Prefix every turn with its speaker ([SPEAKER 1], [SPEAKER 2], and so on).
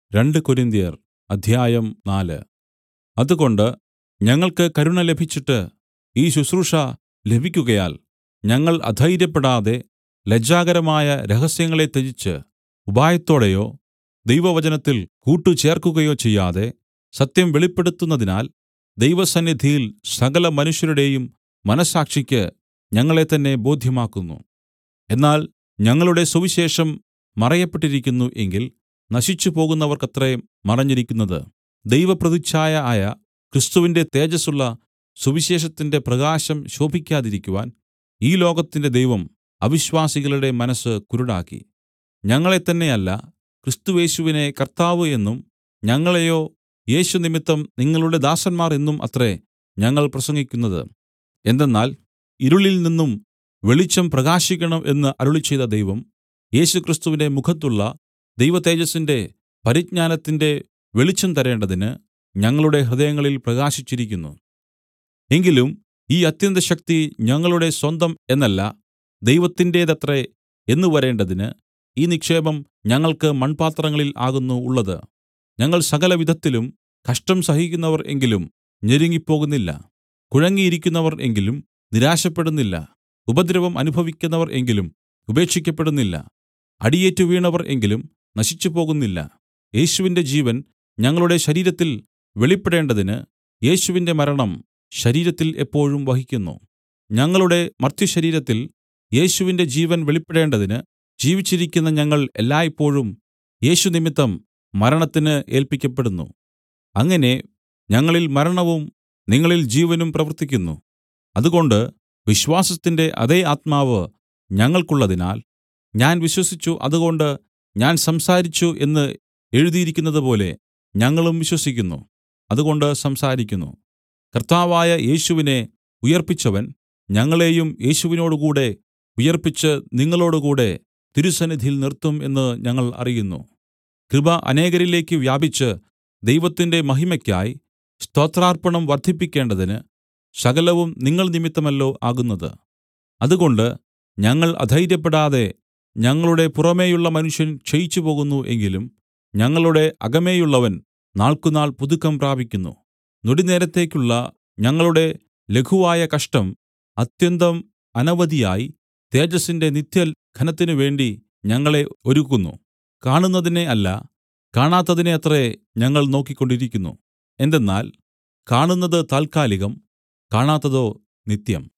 [SPEAKER 1] രണ്ട് കൊരിന്ത്യർ അധ്യായം നാല് അതുകൊണ്ട് ഞങ്ങൾക്ക് കരുണ ലഭിച്ചിട്ട് ഈ ശുശ്രൂഷ ലഭിക്കുകയാൽ ഞങ്ങൾ അധൈര്യപ്പെടാതെ ലജ്ജാകരമായ രഹസ്യങ്ങളെ ത്യജിച്ച് ഉപായത്തോടെയോ ദൈവവചനത്തിൽ കൂട്ടുചേർക്കുകയോ ചെയ്യാതെ സത്യം വെളിപ്പെടുത്തുന്നതിനാൽ ദൈവസന്നിധിയിൽ സകല മനുഷ്യരുടെയും മനസ്സാക്ഷിക്ക് ഞങ്ങളെത്തന്നെ ബോധ്യമാക്കുന്നു എന്നാൽ ഞങ്ങളുടെ സുവിശേഷം മറയപ്പെട്ടിരിക്കുന്നു എങ്കിൽ നശിച്ചുപോകുന്നവർക്കത്രേ മറഞ്ഞിരിക്കുന്നത് ദൈവപ്രതിച്ഛായ ആയ ക്രിസ്തുവിന്റെ തേജസ്സുള്ള സുവിശേഷത്തിന്റെ പ്രകാശം ശോഭിക്കാതിരിക്കുവാൻ ഈ ലോകത്തിന്റെ ദൈവം അവിശ്വാസികളുടെ മനസ്സ് കുരുടാക്കി ഞങ്ങളെ തന്നെയല്ല ക്രിസ്തുയേശുവിനെ കർത്താവ് എന്നും ഞങ്ങളെയോ യേശു നിമിത്തം നിങ്ങളുടെ ദാസന്മാർ എന്നും അത്രേ ഞങ്ങൾ പ്രസംഗിക്കുന്നത് എന്തെന്നാൽ ഇരുളിൽ നിന്നും വെളിച്ചം പ്രകാശിക്കണം എന്ന് അരുളിച്ചെയ്ത ദൈവം യേശുക്രിസ്തുവിന്റെ മുഖത്തുള്ള ദൈവതേജസ്സിന്റെ പരിജ്ഞാനത്തിന്റെ വെളിച്ചം തരേണ്ടതിന് ഞങ്ങളുടെ ഹൃദയങ്ങളിൽ പ്രകാശിച്ചിരിക്കുന്നു എങ്കിലും ഈ അത്യന്തശക്തി ഞങ്ങളുടെ സ്വന്തം എന്നല്ല ദൈവത്തിന്റേതത്രേ എന്ന് വരേണ്ടതിന് ഈ നിക്ഷേപം ഞങ്ങൾക്ക് മൺപാത്രങ്ങളിൽ ആകുന്നു ഉള്ളത് ഞങ്ങൾ സകലവിധത്തിലും കഷ്ടം സഹിക്കുന്നവർ എങ്കിലും ഞെരുങ്ങിപ്പോകുന്നില്ല കുഴങ്ങിയിരിക്കുന്നവർ എങ്കിലും നിരാശപ്പെടുന്നില്ല ഉപദ്രവം അനുഭവിക്കുന്നവർ എങ്കിലും ഉപേക്ഷിക്കപ്പെടുന്നില്ല അടിയേറ്റു വീണവർ എങ്കിലും നശിച്ചുപോകുന്നില്ല യേശുവിന്റെ ജീവൻ ഞങ്ങളുടെ ശരീരത്തിൽ വെളിപ്പെടേണ്ടതിന് യേശുവിന്റെ മരണം ശരീരത്തിൽ എപ്പോഴും വഹിക്കുന്നു ഞങ്ങളുടെ മർത്യശരീരത്തിൽ യേശുവിന്റെ ജീവൻ വെളിപ്പെടേണ്ടതിന് ജീവിച്ചിരിക്കുന്ന ഞങ്ങൾ എല്ലായ്പോഴും യേശു നിമിത്തം മരണത്തിന് ഏല്പിക്കപ്പെടുന്നു അങ്ങനെ ഞങ്ങളിൽ മരണവും നിങ്ങളിൽ ജീവനും പ്രവർത്തിക്കുന്നു അതുകൊണ്ട് വിശ്വാസത്തിന്റെ അതേ ആത്മാവ് ഞങ്ങൾക്കുള്ളതിനാൽ ഞാൻ വിശ്വസിച്ചു അതുകൊണ്ട് ഞാൻ സംസാരിച്ചു എന്ന് എഴുതിയിരിക്കുന്നതുപോലെ ഞങ്ങളും വിശ്വസിക്കുന്നു അതുകൊണ്ട് സംസാരിക്കുന്നു കർത്താവായ യേശുവിനെ ഉയിർപ്പിച്ചവൻ ഞങ്ങളെയും യേശുവിനോടുകൂടെ ഉയിർപ്പിച്ച് നിങ്ങളോടുകൂടെ തിരുസന്നിധിയിൽ നിർത്തും എന്ന് ഞങ്ങൾ അറിയുന്നു കൃപ അനേകരിലേക്ക് വ്യാപിച്ച് ദൈവത്തിന്റെ മഹിമയ്ക്കായി സ്തോത്രാർപ്പണം വർദ്ധിപ്പിക്കേണ്ടതിന് സകലവും നിങ്ങൾ നിമിത്തമല്ലോ ആകുന്നത് അതുകൊണ്ട് ഞങ്ങൾ അധൈര്യപ്പെടാതെ ഞങ്ങളുടെ പുറമേയുള്ള മനുഷ്യൻ ക്ഷയിച്ചുപോകുന്നു എങ്കിലും ഞങ്ങളുടെ അകമേയുള്ളവൻ നാൾക്കുനാൾ പുതുക്കം പ്രാപിക്കുന്നു നൊടിനേരത്തേക്കുള്ള ഞങ്ങളുടെ ലഘുവായ കഷ്ടം അത്യന്തം അനവധിയായി തേജസ്സിന്റെ നിത്യഘനത്തിനു വേണ്ടി ഞങ്ങളെ ഒരുക്കുന്നു കാണുന്നതിനെ അല്ല കാണാത്തതിനെ അത്രേ ഞങ്ങൾ നോക്കിക്കൊണ്ടിരിക്കുന്നു എന്തെന്നാൽ കാണുന്നത് താൽക്കാലികം കാണാത്തതോ നിത്യം